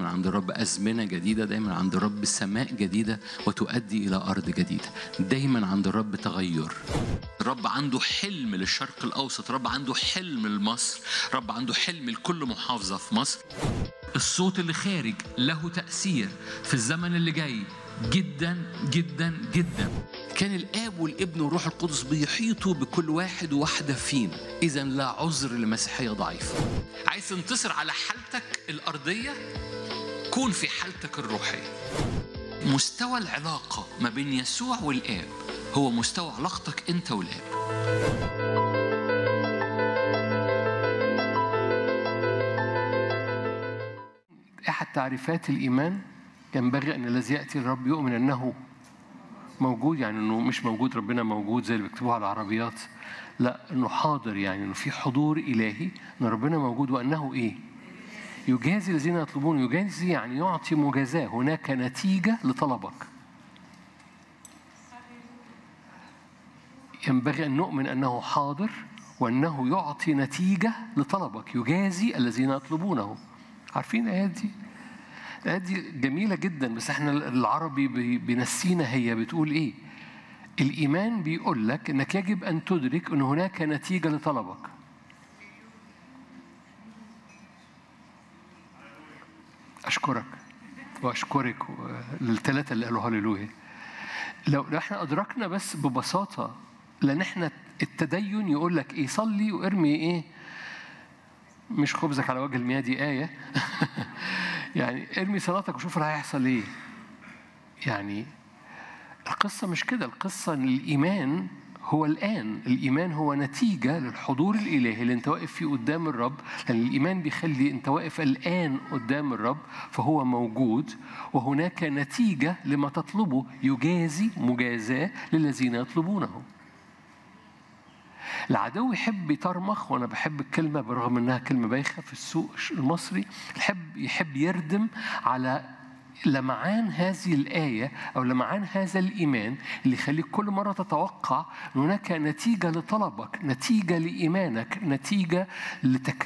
عند الرب أزمنة جديدة دايما عند الرب سماء جديدة وتؤدي إلى أرض جديدة دايما عند الرب تغير الرب عنده حلم للشرق الأوسط الرب عنده حلم لمصر الرب عنده حلم لكل محافظة في مصر الصوت اللي خارج له تأثير في الزمن اللي جاي جدا جدا جدا كان الاب والابن والروح القدس بيحيطوا بكل واحد وواحده فينا اذا لا عذر لمسيحيه ضعيفه عايز تنتصر على حالتك الارضيه كون في حالتك الروحيه مستوى العلاقه ما بين يسوع والاب هو مستوى علاقتك انت والاب أحد تعريفات الإيمان ينبغي أن الذي يأتي الرب يؤمن أنه موجود يعني أنه مش موجود ربنا موجود زي اللي بيكتبوها على العربيات لا أنه حاضر يعني أنه في حضور إلهي أن ربنا موجود وأنه إيه يجازي الذين يطلبون يجازي يعني يعطي مجازاة هناك نتيجة لطلبك ينبغي أن نؤمن أنه حاضر وأنه يعطي نتيجة لطلبك يجازي الذين يطلبونه عارفين الآيات دي؟ الآيات دي جميلة جدا بس احنا العربي بي- بينسينا هي بتقول إيه؟ الإيمان بيقول لك إنك يجب أن تدرك أن هناك نتيجة لطلبك أشكرك وأشكرك و- للثلاثة اللي قالوا هللويا لو لو احنا أدركنا بس ببساطة لأن احنا التدين يقول لك إيه صلي وارمي إيه مش خبزك على وجه المياه دي آية يعني ارمي صلاتك وشوف اللي هيحصل ايه يعني القصة مش كده القصة ان الإيمان هو الآن الإيمان هو نتيجة للحضور الإلهي اللي أنت واقف فيه قدام الرب لأن الإيمان بيخلي أنت واقف الآن قدام الرب فهو موجود وهناك نتيجة لما تطلبه يجازي مجازاة للذين يطلبونه العدو يحب يطرمخ وانا بحب الكلمه برغم انها كلمه بايخه في السوق المصري يحب يحب يردم على لمعان هذه الآية أو لمعان هذا الإيمان اللي يخليك كل مرة تتوقع أن هناك نتيجة لطلبك نتيجة لإيمانك نتيجة لتك